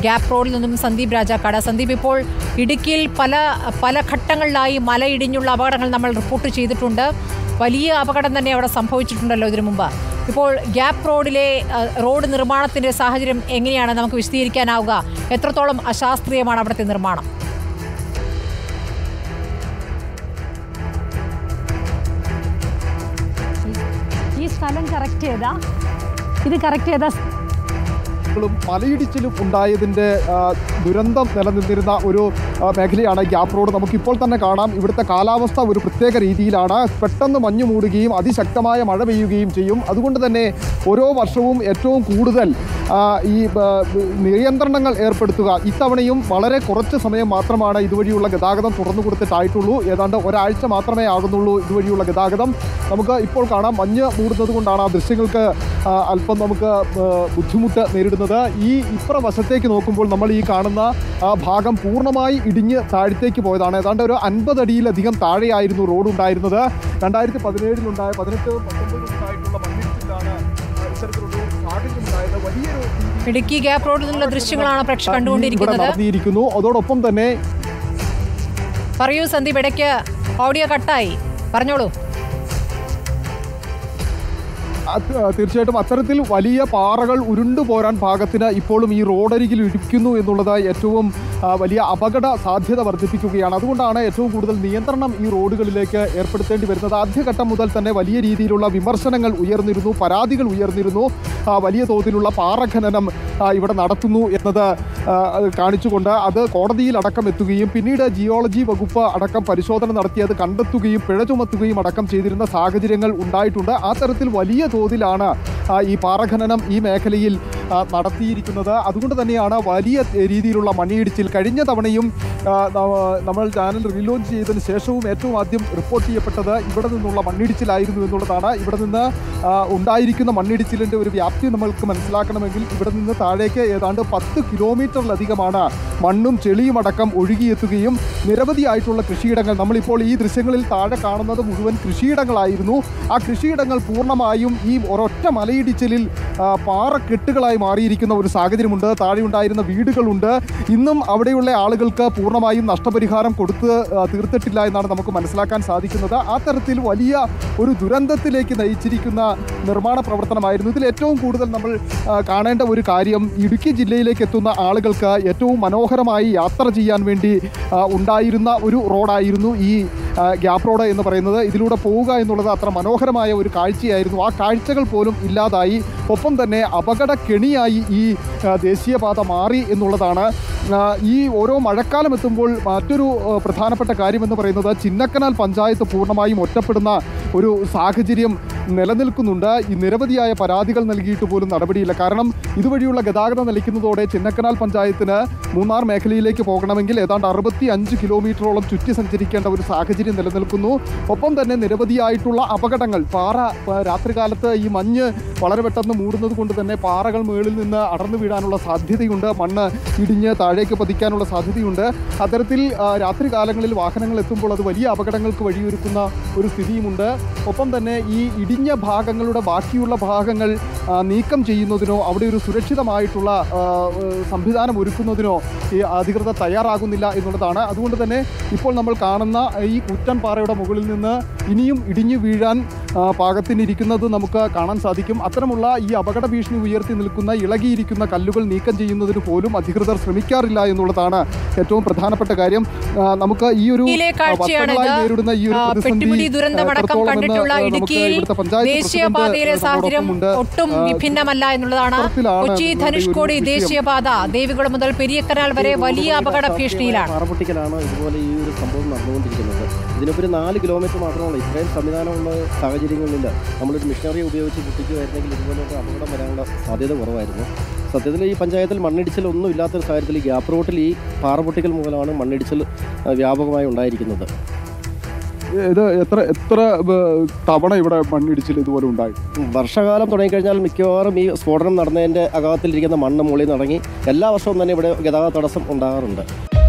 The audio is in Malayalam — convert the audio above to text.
ഗ്യാപ് റോഡിൽ നിന്നും സന്ദീപ് രാജാക്കാട് സന്ദീപ് ഇപ്പോൾ ഇടുക്കിയിൽ പല പല ഘട്ടങ്ങളിലായി മലയിടിഞ്ഞുള്ള അപകടങ്ങൾ നമ്മൾ റിപ്പോർട്ട് ചെയ്തിട്ടുണ്ട് വലിയ അപകടം തന്നെ അവിടെ സംഭവിച്ചിട്ടുണ്ടല്ലോ ഇതിനു മുമ്പ് ഇപ്പോൾ ഗ്യാപ് റോഡിലെ അഹ്, റോഡ് നിർമ്മാണത്തിന്റെ സാഹചര്യം എങ്ങനെയാണ് നമുക്ക് വിശദീകരിക്കാനാവുക എത്രത്തോളം അശാസ്ത്രീയമാണ് അവിടുത്തെ നിർമ്മാണം ഈ സ്ഥലം കറക്റ്റ് ചെയ്താ ഇത് കറക്റ്റ് ചെയ്താ ും മലയിടിച്ചിലും ഉണ്ടായതിൻ്റെ ആ, ദുരന്തം നിലനിന്നിരുന്ന ഒരു ആ, മേഖലയാണ് ഗ്യാപ് റോഡ് നമുക്കിപ്പോൾ തന്നെ കാണാം ഇവിടുത്തെ കാലാവസ്ഥ ഒരു പ്രത്യേക രീതിയിലാണ് പെട്ടെന്ന് മഞ്ഞു മൂടുകയും അതിശക്തമായ മഴ പെയ്യുകയും ചെയ്യും അതുകൊണ്ട് തന്നെ ഓരോ വർഷവും ഏറ്റവും കൂടുതൽ ആ, ഈ ആ, നിയന്ത്രണങ്ങൾ ഏർപ്പെടുത്തുക ഇത്തവണയും വളരെ കുറച്ച് സമയം മാത്രമാണ് ഇതുവഴിയുള്ള ഗതാഗതം തുറന്നു കൊടുത്തിട്ടായിട്ടുള്ളൂ ഏതാണ്ട് ഒരാഴ്ച മാത്രമേ ആകുന്നുള്ളൂ ഇതുവഴിയുള്ള ഗതാഗതം നമുക്ക് ഇപ്പോൾ കാണാം മഞ്ഞ് മൂടുന്നത് കൊണ്ടാണ് ആ ദൃശ്യങ്ങൾക്ക് ആ, അല്പം നമുക്ക് ആ, ബുദ്ധിമുട്ട് നേരിടുന്നത് ഈ ഇപ്പുറ വശത്തേക്ക് നോക്കുമ്പോൾ നമ്മൾ ഈ കാണുന്ന ആ ഭാഗം പൂർണ്ണമായി ഇടിഞ്ഞ് താഴത്തേക്ക് പോയതാണ് ഏതാണ്ട് ഒരു അൻപത് അടിയിലധികം താഴെയായിരുന്നു റോഡ് ഉണ്ടായിരുന്നത് രണ്ടായിരത്തി പതിനേഴിലുണ്ടായ പതിനെട്ട് പത്തൊമ്പതിലുണ്ടായിട്ടുള്ള മണ്ണിടിച്ചിലാണ് ആ, ഇത്തരത്തിലൊരു സാഹചര്യം ഉണ്ടായത് വലിയൊരു രീതിയിൽ ഇടുക്കി ഗ്യാപ് റോഡിൽ നിന്നുള്ള ദൃശ്യങ്ങളാണ് പ്രേക്ഷകർ ഇവിടെ കണ്ടുകൊണ്ടിരിക്കുന്നത് നടത്തിയിരിക്കുന്നു അതോടൊപ്പം തന്നെ പറയൂ സന്ദീപ് ഇടയ്ക്ക് ഓഡിയോ കട്ടായി പറഞ്ഞോളൂ അത് തീർച്ചയായിട്ടും അത്തരത്തിൽ വലിയ പാറകൾ ഉരുണ്ടു പോരാൻ പാകത്തിന് ഇപ്പോഴും ഈ റോഡരികിൽ ഇരിക്കുന്നു എന്നുള്ളത് ഏറ്റവും ആ, വലിയ അപകട സാധ്യത വർദ്ധിപ്പിക്കുകയാണ് അതുകൊണ്ടാണ് ഏറ്റവും കൂടുതൽ നിയന്ത്രണം ഈ റോഡുകളിലേക്ക് ഏർപ്പെടുത്തേണ്ടി വരുന്നത് ആദ്യഘട്ടം മുതൽ തന്നെ വലിയ രീതിയിലുള്ള വിമർശനങ്ങൾ ഉയർന്നിരുന്നു പരാതികൾ ഉയർന്നിരുന്നു ആ, വലിയ തോതിലുള്ള പാറഖനനം ആ, ഇവിടെ നടത്തുന്നു എന്നത് ആ, അത് കാണിച്ചുകൊണ്ട് അത് കോടതിയിൽ അടക്കം എത്തുകയും പിന്നീട് ജിയോളജി വകുപ്പ് അടക്കം പരിശോധന നടത്തി അത് കണ്ടെത്തുകയും പിഴ ചുമത്തുകയും അടക്കം ചെയ്തിരുന്ന സാഹചര്യങ്ങൾ ഉണ്ടായിട്ടുണ്ട് ആ തരത്തിൽ വലിയ തോതിലാണ് ആ, ഈ പാറഖനനം ഈ മേഖലയിൽ ആ, നടത്തിയിരിക്കുന്നത് അതുകൊണ്ട് തന്നെയാണ് വലിയ രീതിയിലുള്ള മണ്ണിടിച്ചിൽ കഴിഞ്ഞ തവണയും ആ, ന- നമ്മൾ ചാനൽ റീലോഞ്ച് ചെയ്തതിന് ശേഷവും ഏറ്റവും ആദ്യം റിപ്പോർട്ട് ചെയ്യപ്പെട്ടത് ഇവിടെ നിന്നുള്ള മണ്ണിടിച്ചിലായിരുന്നു എന്നുള്ളതാണ് ഇവിടെ നിന്ന് ആ, ഉണ്ടായിരിക്കുന്ന മണ്ണിടിച്ചിലിൻ്റെ ഒരു വ്യാപ്തി നമ്മൾക്ക് മനസ്സിലാക്കണമെങ്കിൽ ഇവിടെ നിന്ന് താഴേക്ക് ഏതാണ്ട് പത്ത് കിലോമീറ്ററിലധികമാണ് മണ്ണും ചെളിയും അടക്കം ഒഴുകിയെത്തുകയും നിരവധിയായിട്ടുള്ള കൃഷിയിടങ്ങൾ നമ്മളിപ്പോൾ ഈ ദൃശ്യങ്ങളിൽ താഴെ കാണുന്നത് മുഴുവൻ കൃഷിയിടങ്ങളായിരുന്നു ആ കൃഷിയിടങ്ങൾ പൂർണ്ണമായും ഈ ഒരൊറ്റ മലയിടിച്ചിലിൽ ആ, പാറക്കെട്ടുകളായി മാറിയിരിക്കുന്ന ഒരു സാഹചര്യമുണ്ട് താഴെ ഉണ്ടായിരുന്ന വീടുകളുണ്ട് ഇന്നും അവിടെയുള്ള ആളുകൾക്ക് പൂർണ്ണമായും നഷ്ടപരിഹാരം കൊടുത്ത് ആ, തീർത്തിട്ടില്ല എന്നാണ് നമുക്ക് മനസ്സിലാക്കാൻ സാധിക്കുന്നത് ആ തരത്തിൽ വലിയ ഒരു ദുരന്തത്തിലേക്ക് നയിച്ചിരിക്കുന്ന നിർമ്മാണ പ്രവർത്തനമായിരുന്നു ഇതിൽ ഏറ്റവും കൂടുതൽ നമ്മൾ ആ, കാണേണ്ട ഒരു കാര്യം ഇടുക്കി ജില്ലയിലേക്ക് എത്തുന്ന ആളുകൾക്ക് ഏറ്റവും മനോഹരമായി യാത്ര ചെയ്യാൻ വേണ്ടി ആ, ഉണ്ടായിരുന്ന ഒരു റോഡായിരുന്നു ഈ ആ, ഗ്യാപ് റോഡ് എന്ന് പറയുന്നത് ഇതിലൂടെ പോവുക എന്നുള്ളത് അത്ര മനോഹരമായ ഒരു കാഴ്ചയായിരുന്നു ആ കാഴ്ചകൾ പോലും ഇല്ലാതായി ഒപ്പം തന്നെ അപകട കെണിയായി ഈ ആ, ദേശീയപാത മാറി എന്നുള്ളതാണ് ആ, ഈ ഓരോ മഴക്കാലം എത്തുമ്പോൾ മറ്റൊരു ആ, പ്രധാനപ്പെട്ട കാര്യമെന്ന് പറയുന്നത് ചിന്നക്കനാൽ പഞ്ചായത്ത് പൂർണ്ണമായും ഒറ്റപ്പെടുന്ന ഒരു സാഹചര്യം നിലനിൽക്കുന്നുണ്ട് ഈ നിരവധിയായ പരാതികൾ നൽകിയിട്ട് പോലും നടപടിയില്ല കാരണം ഇതുവഴിയുള്ള ഗതാഗതം നിലയ്ക്കുന്നതോടെ ചിന്നക്കനാൽ പഞ്ചായത്തിന് മൂന്നാർ മേഖലയിലേക്ക് പോകണമെങ്കിൽ ഏതാണ്ട് അറുപത്തി അഞ്ച് കിലോമീറ്ററോളം ചുറ്റി സഞ്ചരിക്കേണ്ട ഒരു സാഹചര്യം നിലനിൽക്കുന്നു ഒപ്പം തന്നെ നിരവധിയായിട്ടുള്ള അപകടങ്ങൾ പാറ ആ, രാത്രികാലത്ത് ഈ മഞ്ഞ് വളരെ പെട്ടെന്ന് മൂടുന്നത് കൊണ്ട് തന്നെ പാറകൾ മുകളിൽ നിന്ന് അടർന്നു വീഴാനുള്ള സാധ്യതയുണ്ട് മണ്ണ് ഇടിഞ്ഞ് താഴേക്ക് പതിക്കാനുള്ള സാധ്യതയുണ്ട് അത്തരത്തിൽ ആ, രാത്രികാലങ്ങളിൽ വാഹനങ്ങൾ എത്തുമ്പോൾ അത് വലിയ അപകടങ്ങൾക്ക് വഴിയൊരുക്കുന്ന ഒരു സ്ഥിതിയുമുണ്ട് ഒപ്പം തന്നെ ഈ ഇടിഞ്ഞ ഭാഗങ്ങളുടെ ബാക്കിയുള്ള ഭാഗങ്ങൾ ആ, നീക്കം ചെയ്യുന്നതിനോ അവിടെ ഒരു സുരക്ഷിതമായിട്ടുള്ള ആ, ഏഹ്, സംവിധാനം ഒരുക്കുന്നതിനോ ഈ അധികൃതർ തയ്യാറാകുന്നില്ല എന്നുള്ളതാണ് അതുകൊണ്ട് തന്നെ ഇപ്പോൾ നമ്മൾ കാണുന്ന ഈ കുറ്റൻ പാറയുടെ മുകളിൽ നിന്ന് ഇനിയും ഇടിഞ്ഞു വീഴാൻ ആ, പാകത്തിനിരിക്കുന്നത് നമുക്ക് കാണാൻ സാധിക്കും അത്തരമുള്ള ഈ അപകട ഭീഷണി ഉയർത്തി നിൽക്കുന്ന ഇളകിയിരിക്കുന്ന കല്ലുകൾ നീക്കം ചെയ്യുന്നതിന് പോലും അധികൃതർ ശ്രമിക്കാറില്ല എന്നുള്ളതാണ് ഏറ്റവും പ്രധാനപ്പെട്ട കാര്യം ആ, നമുക്ക് ഈ ഒരു ഇടുക്കിയിലെ ആ, കാഴ്ചയാണിത്. വർഷങ്ങളായി നേരിടുന്ന ഈ ഒരു ആ, പ്രതിസന്ധി പെട്ടിമുടി ദുരന്തമടക്കം എത്രത്തോളം എന്ന് കണ്ടിട്ടുള്ള നമുക്ക് ഇടുക്കിയിൽ ഇവിടുത്തെ പഞ്ചായത്ത് ദേശീയപാതയിലെ പ്രസിഡന്റ് സാഹചര്യം നമ്മോടൊപ്പമുണ്ട്. ഒട്ടും ആ, വിഭിന്നമല്ല എന്നുള്ളതാണ് ചിത്രത്തിലാണ് കൊച്ചി നമ്മുടെ ഒരു ധനുഷ്കോടി വിഷയം. ദേശീയപാത ദേവികുളം മുതൽ പെരിയക്കനാൽ വരെ വലിയ അപകട ഭീഷണിയിലാണ് പാറപ്പൊട്ടിക്കലാണ് ഇതുപോലെ ഈ ഒരു സംഭവം നടന്നുകൊണ്ടിരിക്കുന്നത് ഇതിനിപ്പോൾ ഒരു നാല് കിലോമീറ്റർ മാത്രമല്ല ഇത്രയും സംവിധാനമുള്ള സാഹചര്യങ്ങളിൽ നമ്മളൊരു മിഷനറി ഉപയോഗിച്ച് പൊട്ടിക്കുമായിരുന്നെങ്കിൽ ഇതുപോലൊരു അപകടം വരാനുള്ള സാധ്യത കുറവായിരുന്നു സത്യത്തിൽ ഈ പഞ്ചായത്തിൽ മണ്ണിടിച്ചിൽ ഒന്നും ഇല്ലാത്തൊരു സാഹചര്യത്തിൽ ഈ ഗ്യാപ്പ് റോട്ടിൽ ഈ പാറപ്പൊട്ടിക്കൽ മൂലമാണ് മണ്ണിടിച്ചിൽ ആ, വ്യാപകമായി ഉണ്ടായിരിക്കുന്നത് ഇത് എത്ര എത്ര ഏഹ്, തവണ ഇവിടെ മണ്ണിടിച്ചിൽ ഇതുപോലെ ഉണ്ടായി വർഷകാലം തുടങ്ങിക്കഴിഞ്ഞാൽ മിക്കവാറും ഈ സ്ഫോടനം നടന്നതിൻ്റെ അകത്തിലിരിക്കുന്ന മണ്ണ് മുകളിൽ നിന്നിറങ്ങി എല്ലാ വർഷവും തന്നെ ഇവിടെ ഗതാഗത തടസ്സം ഉണ്ടാകാറുണ്ട്